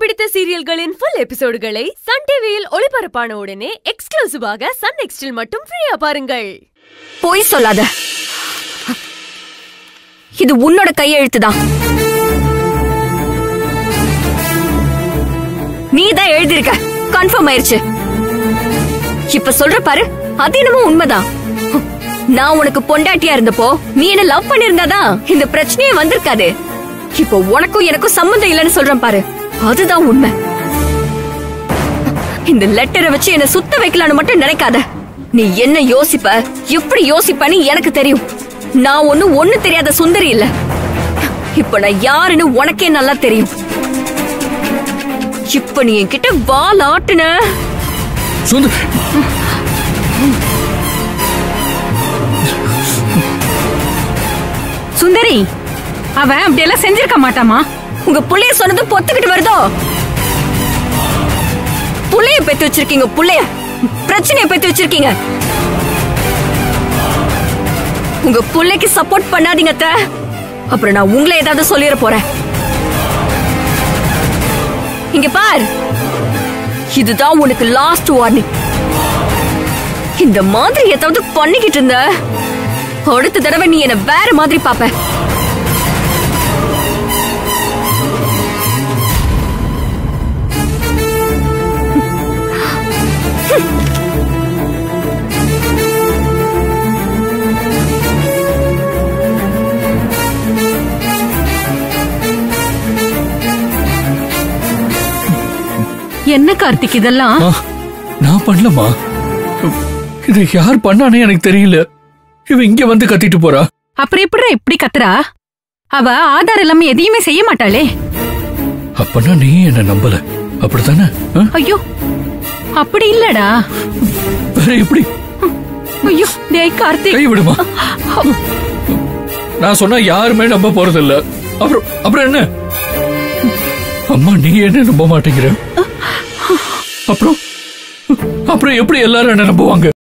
பிடித்த சீரியல்களின் full எபிசோடுகளை Sun டிவியில் ஒளிபரப்பான உடனே எக்ஸ்க்ளூசிவாக சன் நெக்ஸ்டில் மட்டும் ஃப்ரீயா பாருங்கள் பொய் சொல்லாத இது உன்னோட கையெழுத்துதான் நீ தான் எழுதியிருக்க கன்ஃபார்ம் ஆயிருச்சு இப்ப சொல்ற பாரு அது என்னமோ உண்மைதான் நான் உனக்கு பொண்டாட்டியா இருந்தப்போ நீ என்ன லவ் பண்ணிருந்தாதான் இந்த பிரச்சனையே வந்திருக்காது இப்போ உனக்கும் எனக்கும் சம்மந்தம் இல்லைன்னு சொல்றேன் பாரு அதுதான் உண்மை இந்த லெட்டரை வச்சு என்ன சுத்த வைக்கலாம்னு மட்டும் நினைக்காத நீ என்ன யோசிப்ப எப்படி யோசிப்பன்னு எனக்கு தெரியும் நான் ஒண்ணு ஒண்ணு தெரியாத சுந்தரி இல்ல இப்ப நான் யாருன்னு உனக்கே நல்லா தெரியும் இப்ப நீ என்கிட்ட வால் ஆட்டுன சுந்தர் சுந்தரி அவன் அப்படியெல்லாம் செஞ்சிருக்க மாட்டாமா உங்க புள்ளைய சொன்னது பொத்துக்கிட்டு வருதோ புள்ளைய பெத்து வச்சிருக்கீங்க புள்ளைய பிரச்சனைய பெத்து வச்சிருக்கீங்க உங்க புள்ளைக்கு சப்போர்ட் பண்ணாதீங்க அத்தை. அப்புறம் நான் உங்களை ஏதாவது சொல்லிட போறேன் இங்க பார் இதுதான் உனக்கு லாஸ்ட் வார்னிங் இந்த மாதிரி ஏதாவது பண்ணிக்கிட்டு இருந்த அடுத்த தடவை நீ என்ன வேற மாதிரி பாப்ப என்ன கார்த்திக் இதெல்லாம் மா நான் பண்ணலமா இது யார் பண்ணானே எனக்கு தெரியல இவ இங்க வந்து கத்திட்டு போறா அப்புறம் எப்படி இப்படி கத்துறா அவ ஆதாரம் இல்லாம எதையுமே செய்ய மாட்டாளே அப்பனா நீ என்ன நம்பல அப்படித்தானே ஆ? ஐயோ அப்படி இல்லடா வேற எப்படி ஐயோ டேய் கார்த்திக் கை விடுமா நான் சொன்னா யாருமே நம்ப போறது இல்ல அப்புறம் அப்புறம் என்ன அம்மா நீ என்ன நம்ப மாட்டேங்கிற அப்புறம் அப்புறம் எப்படி எல்லாரும் என்ன நம்புவாங்க